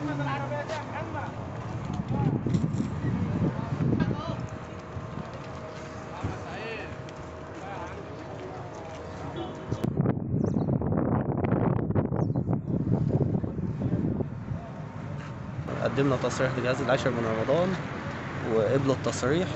قدمنا تصريح لجهاز العاشر من رمضان وقبلوا التصريح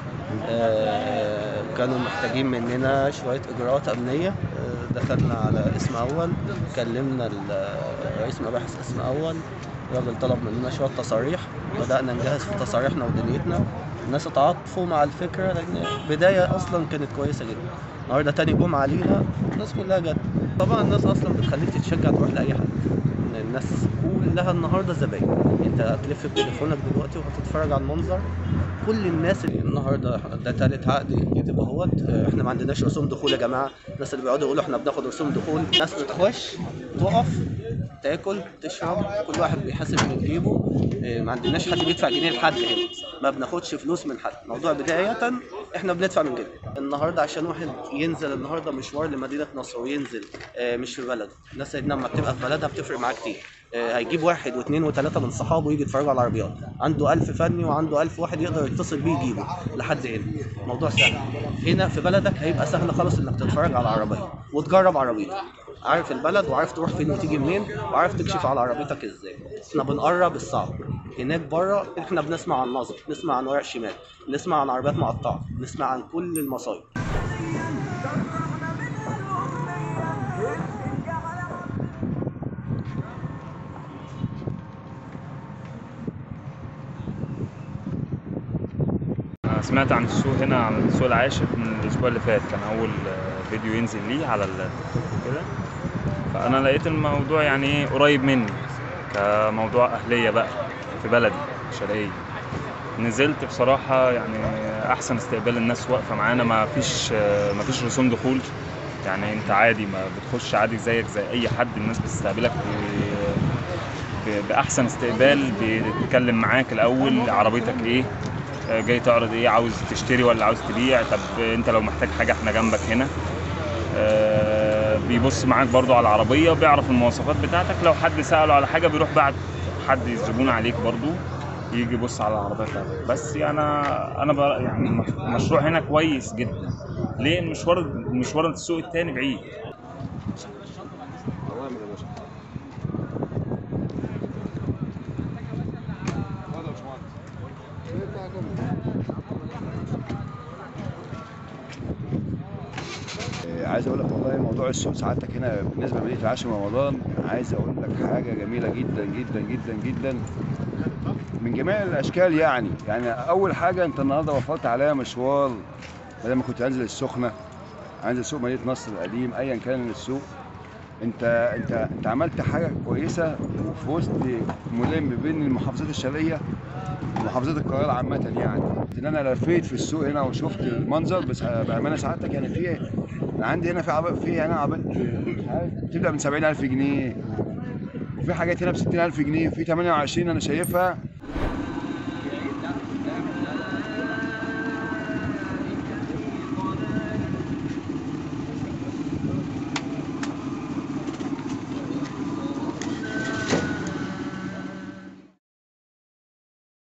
آه، كانوا محتاجين مننا شوية إجراءات أمنية آه، دخلنا على اسم أول كلمنا ال- رئيس مباحث اسم أول الراجل طلب مننا شوية تصاريح بدأنا نجهز في تصاريحنا ودنيتنا الناس اتعاطفوا مع الفكرة لأن بداية أصلا كانت كويسة جدا النهاردة تاني جمعة لينا الناس كلها جت طبعا الناس أصلا بتخليك تتشجع تروح لأي حد إن الناس كلها النهارده زباين انت هتلف بتليفونك دلوقتي وهتتفرج على المنظر كل الناس اللي النهارده ده تالت عقد جديد اهوت اه، احنا ما عندناش رسوم دخول يا جماعه الناس اللي بيقعدوا يقولوا احنا بناخد رسوم دخول الناس بتخش تقف تاكل تشرب كل واحد بيحاسب من جيبه اه، ما عندناش حد بيدفع جنيه لحد هنا ما بناخدش فلوس من حد الموضوع بدايه احنا بندفع من جيبنا النهارده عشان واحد ينزل النهارده مشوار لمدينه نصر وينزل اه، مش في بلده الناس لما بتبقى في بلدها بتفرق معاه كتير آه، هيجيب واحد واثنين وثلاثة من صحابه يجي يتفرجوا على العربيات عنده ألف فني وعنده ألف واحد يقدر يتصل بيه يجيبه لحد هنا الموضوع سهل هنا في بلدك هيبقى سهل خالص انك تتفرج على العربية وتجرب عربيتك عارف البلد وعارف تروح فين وتيجي منين وعارف تكشف على عربيتك ازاي احنا بنقرب الصعب هناك بره احنا بنسمع عن نظر بنسمع عن ورق شمال بنسمع عن عربيات مقطعة بنسمع عن كل المصايب أنا سمعت عن السوق هنا عن السوق العاشر من الأسبوع اللي فات كان أول آه، فيديو ينزل ليه على التيك توك كده فأنا لقيت الموضوع يعني إيه قريب مني كموضوع أهلية بقى في بلدي شرقية نزلت بصراحة يعني أحسن استقبال الناس واقفة معانا ما فيش آه، ما فيش رسوم دخول يعني أنت عادي ما بتخش عادي زيك زي أي حد الناس بتستقبلك ب- ب- بأحسن استقبال بيتكلم معاك الأول عربيتك إيه آه، جاي تعرض ايه عاوز تشتري ولا عاوز تبيع طب انت لو محتاج حاجه احنا جنبك هنا آه، بيبص معاك برضو على العربيه بيعرف المواصفات بتاعتك لو حد ساله على حاجه بيروح بعد حد الزبون عليك برضو يجي يبص على العربيه بتاعتك بس انا انا بر- يعني المشروع هنا كويس جدا ليه المشوار المشوار السوق التاني بعيد آه، عايز اقول لك والله موضوع السوق سعادتك هنا بالنسبه لمدينه العاشر من رمضان عايز اقول لك حاجه جميله جدا جدا جدا جدا من جميع الاشكال يعني يعني اول حاجه انت النهارده وفرت عليا مشوار بدل ما كنت انزل السخنه انزل سوق مدينه نصر القديم ايا كان السوق انت انت انت عملت حاجه كويسه وفي وسط ملم بين المحافظات الشرقيه ومحافظات القاهره عامه يعني ان انا لفيت في السوق هنا وشفت المنظر بس بامانه سعادتك يعني في انا عندي هنا في عربية في هنا عربيات مش عارف بتبدا من 70000 جنيه وفي حاجات هنا ب 60000 جنيه في 28 انا شايفها